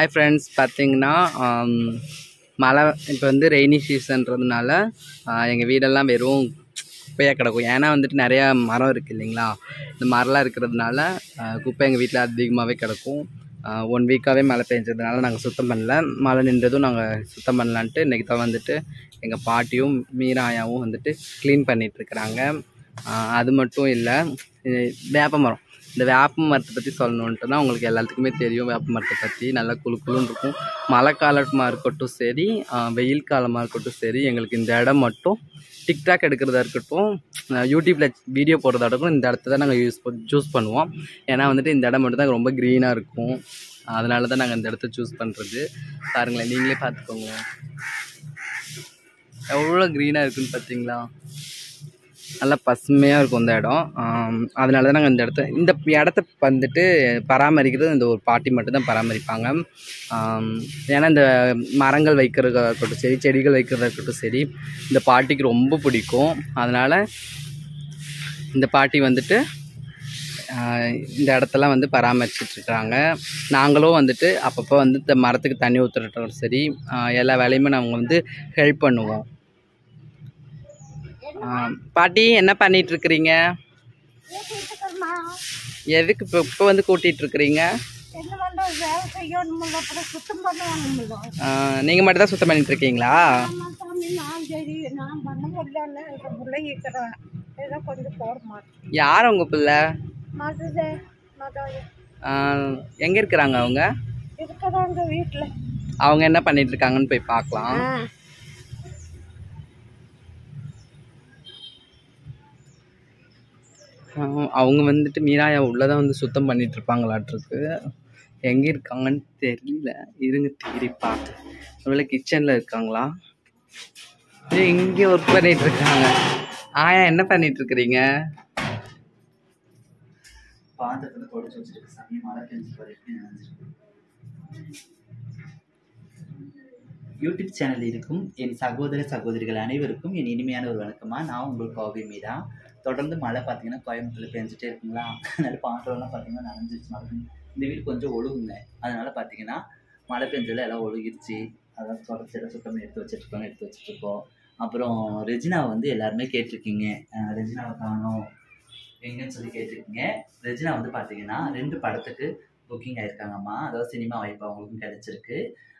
Hi friends பார்த்தீங்கன்னா ஆம், மழை இப்போ வந்து ரெய்னி சீசன்றதுனால எங்கள் வீடெல்லாம் வெறும் குப்பையாக கிடக்கும் ஏன்னா வந்துட்டு நிறையா மரம் இருக்குது இல்லைங்களா இந்த மரம்லாம் இருக்கிறதுனால ஆ, குப்பை எங்கள் வீட்டில் அதிகமாகவே கிடக்கும் ஒன் வீக்காகவே மழை பெஞ்சதுனால நாங்கள் சுத்தம் பண்ணல மழை நின்றதும் நாங்கள் சுத்தம் பண்ணலான்ட்டு இன்றைக்கி தான் வந்துட்டு எங்கள் பாட்டியும் மீராயாவும் வந்துட்டு க்ளீன் பண்ணிகிட்ருக்குறாங்க அது மட்டும் இல்லை வேப்ப மரம் இந்த வேப்ப மரத்தை பற்றி சொல்லணுன்ட்டு தான் உங்களுக்கு எல்லாத்துக்குமே தெரியும் வேப்ப மரத்தை பற்றி நல்லா குளு குளுன்னு இருக்கும் மழை காலமாக இருக்கட்டும் சரி ஆ, வெயில் காலமாக இருக்கட்டும் சரி எங்களுக்கு இந்த இடம் மட்டும் டிக்டாக் எடுக்கிறதா இருக்கட்டும் யூடியூப்பில் வீடியோ போடுறதா இருக்கட்டும் இந்த இடத்த தான் நாங்கள் யூஸ் சூஸ் பண்ணுவோம் ஏன்னா வந்துட்டு இந்த இடம் மட்டும் தான் ரொம்ப க்ரீனாக இருக்கும் அதனால தான் நாங்கள் இந்த இடத்த சூஸ் பண்ணுறது பாருங்களேன் நீங்களே பார்த்துக்கோங்க எவ்வளோ க்ரீனாக இருக்குன்னு பார்த்தீங்களா நல்லா பசுமையாக இருக்கும் இந்த இடம் ஆம், அதனால தான் நாங்கள் இந்த இடத்த இந்த இடத்த வந்துட்டு பராமரிக்கிறது இந்த ஒரு பாட்டி மட்டும்தான் பராமரிப்பாங்க ஆம், ஏன்னா இந்த மரங்கள் வைக்கிறதா இருக்கட்டும் சரி செடிகள் வைக்கிறதா இருக்கட்டும் சரி இந்த பாட்டிக்கு ரொம்ப பிடிக்கும் அதனால் இந்த பாட்டி வந்துட்டு ஆஹ், இந்த இடத்தெல்லாம் வந்து பராமரிச்சிட்ருக்காங்க நாங்களும் வந்துட்டு அப்பப்போ வந்து இந்த மரத்துக்கு தண்ணி ஊற்றுறட்டும் சரி ஆஹ், எல்லா வேலையுமே நாங்கள் வந்து ஹெல்ப் பண்ணுவோம் ஆஹ், பாட்டி என்ன பண்ணிட்டு இருக்கிறீங்க எதுக்கு இப்போ இப்போ வந்து கூட்டிகிட்டு இருக்கிறீங்க என்ன பண்ணுறது வேலை செய்யணுமில்ல அப்புறம் சுத்தம் பண்ணணுமில்ல நீங்கள் மட்டும் தான் சுத்தம் பண்ணிட்டு இருக்கீங்களா ஆமாம் சாமி நான் சரி நான் பண்ண முடியலன்னு இந்த பிள்ளை இருக்கிறேன் ஏதோ கொஞ்சம் போட மாட்டேன் யார் உங்கள் பிள்ளை மதுதே மதம் எங்கே இருக்கிறாங்க அவங்க இருக்கிறாங்க வீட்டில் அவங்க என்ன பண்ணிட்டு இருக்காங்கன்னு போய் பார்க்கலாம் ஆஹ் அவங்க வந்துட்டு மீராயா உள்ளதான் வந்து சுத்தம் பண்ணிட்டு இருப்பாங்களாட்டிருக்கு எங்கே இருக்காங்கன்னு தெரியல இருங்க தேடி பார்த்து ஒருவேளை கிச்சனில் இருக்காங்களா ஏய், இங்கே ஒர்க் பண்ணிட்டு இருக்காங்க ஆயா என்ன பண்ணிட்டு இருக்கிறீங்க பாத்திரத்துல தொடச்சு வச்சிருக்கு சாமி மழை பெஞ்சு பாரு எப்படி நினைஞ்சிருக்கு யூடியூப் சேனல் இருக்கும் என் சகோதர சகோதரிகள் அனைவருக்கும் என் இனிமையான ஒரு வணக்கமா நான் உங்கள் கோவை மீரா தொடர்ந்து மழை பார்த்தீங்கன்னா கோயம்புத்தூர்ல பெஞ்சிட்டே இருக்குங்களா அதனால பாத்திரம்லாம் பார்த்தீங்கன்னா நனைஞ்சிருச்சு மழை பெஞ்சு. இந்த வீடு கொஞ்சம் ஒழுகுங்க அதனால பார்த்தீங்கன்னா மழை பெஞ்சதுல எல்லாம் ஒழுகிருச்சு அதான் தொடச்சி எல்லாம் சுத்தம் பண்ணி எடுத்து வச்சிருக்கோம் எடுத்து வச்சிட்ருக்கோம் அப்புறம் ரெஜினாவை வந்து எல்லாருமே கேட்டிருக்கீங்க அஹ் ரெஜினாவை காணோம் எங்கன்னு சொல்லி கேட்டிருக்கீங்க ரெஜினா வந்து பார்த்தீங்கன்னா ரெண்டு படத்துக்கு புக்கிங் ஆயிருக்காங்கம்மா அதாவது சினிமா வாய்ப்பு அவங்களுக்கும் கிடைச்சிருக்கு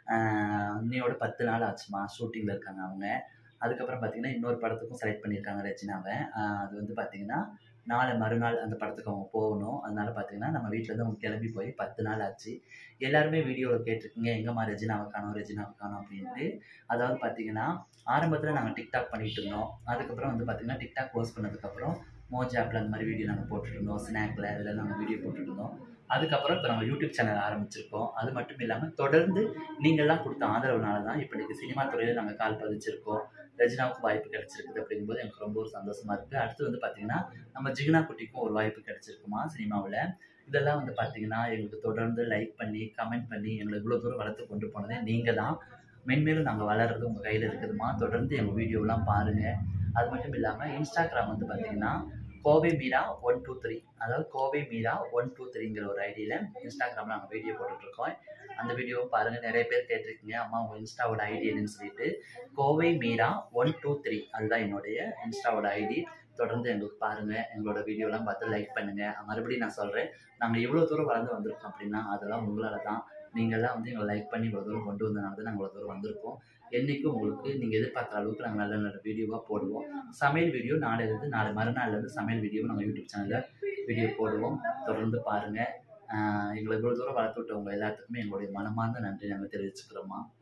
ஆஹ் இன்னையோட பத்து நாள் ஆச்சுமா ஷூட்டிங்கில் இருக்காங்க அவங்க அதுக்கப்புறம் பார்த்தீங்கன்னா இன்னொரு படத்துக்கும் செலக்ட் பண்ணியிருக்காங்க ரெஜினாவை ஆஹ் அது வந்து பார்த்தீங்கன்னா நாளை மறுநாள் அந்த படத்துக்கு அவங்க போகணும் அதனால பார்த்தீங்கன்னா நம்ம வீட்டிலேருந்து அவங்க கிளம்பி போய் பத்து நாள் ஆச்சு எல்லாருமே வீடியோவில் கேட்டிருக்கீங்க எங்கம்மா ரெஜினாவை காணோம் ரெஜினாவை காணோம் அப்படின்ட்டு அதாவது பார்த்தீங்கன்னா ஆரம்பத்தில் நாங்கள் டிக்டாக் பண்ணிட்டு இருந்தோம் அதுக்கப்புறம் வந்து பார்த்தீங்கன்னா டிக்டாக் க்ளோஸ் பண்ணதுக்கப்புறம் மோஜ் ஆப்பில் அந்த மாதிரி வீடியோ நாங்கள் போட்டுருந்தோம் ஸ்நாக்கில் இதெல்லாம் நாங்கள் வீடியோ போட்டுருந்தோம் அதுக்கப்புறம் இப்போ நம்ம யூடியூப் சேனல் ஆரம்பிச்சிருக்கோம் அது மட்டும் இல்லாமல் தொடர்ந்து நீங்கள்லாம் கொடுத்த ஆதரவுனால தான் இப்போ இன்றைக்கி சினிமா துறையில் நாங்கள் கால் பதிச்சிருக்கோம் ரஜினாவுக்கு வாய்ப்பு கிடைச்சிருக்குது அப்படிங்கும்போது எனக்கு ரொம்ப ஒரு சந்தோஷமா இருக்குது அடுத்து வந்து பார்த்தீங்கன்னா நம்ம ஜிகினா குட்டிக்கும் ஒரு வாய்ப்பு கிடைச்சிருக்குமா சினிமாவில் இதெல்லாம் வந்து பார்த்தீங்கன்னா எங்களுக்கு தொடர்ந்து லைக் பண்ணி கமெண்ட் பண்ணி எங்களை இவ்வளோ தூரம் வளர்த்து கொண்டு போனதே நீங்கள் தான் மென்மேலும் நாங்கள் வளர்றது உங்கள் கையில் இருக்குதுமா தொடர்ந்து எங்கள் வீடியோலாம் பாருங்கள் அது மட்டும் இல்லாமல் இன்ஸ்டாகிராம் வந்து பார்த்தீங்கன்னா Kovai Meera one two three அதாவது கோவை மீரா ஒன் டூ த்ரீங்கிற ஒரு ஐடியில் இன்ஸ்டாகிராமில் நாங்கள் வீடியோ போட்டுட்ருக்கோம் அந்த வீடியோவை பாருங்கள் நிறைய பேர் கேட்டிருக்கீங்க அம்மா உங்கள் இன்ஸ்டாவோட ஐடி என்னன்னு சொல்லிட்டு Kovai Meera one two three அதுதான் என்னுடைய இன்ஸ்டாவோட ஐடி தொடர்ந்து எங்களுக்கு பாருங்கள் எங்களோட வீடியோலாம் பார்த்து லைக் பண்ணுங்கள் மறுபடியும் நான் சொல்கிறேன் நாங்கள் இவ்வளோ தூரம் வளர்ந்து வந்திருக்கோம் அப்படின்னா அதெல்லாம் உங்களால் தான் நீங்கள்லாம் வந்து எங்களை லைக் பண்ணி இவ்வளோ தூரம் கொண்டு வந்தனால தான் நாங்கள் இவ்வளோ தூரம் வந்திருக்கோம் என்றைக்கும் உங்களுக்கு நீங்கள் எதிர்பார்க்குற அளவுக்கு நாங்கள் நல்ல நல்ல வீடியோவாக போடுவோம் சமையல் வீடியோ நாளையிலேருந்து நாளை மறுநாள்லேருந்து சமையல் வீடியோ நாங்கள் யூடியூப் சேனலில் வீடியோ போடுவோம் தொடர்ந்து பாருங்கள் எங்களை இவ்வளோ தூரம் வளர்த்து விட்டவங்க எல்லாத்துக்குமே எங்களுடைய மனமார்ந்த நன்றி நாங்கள் தெரிவிச்சுக்கிறோமா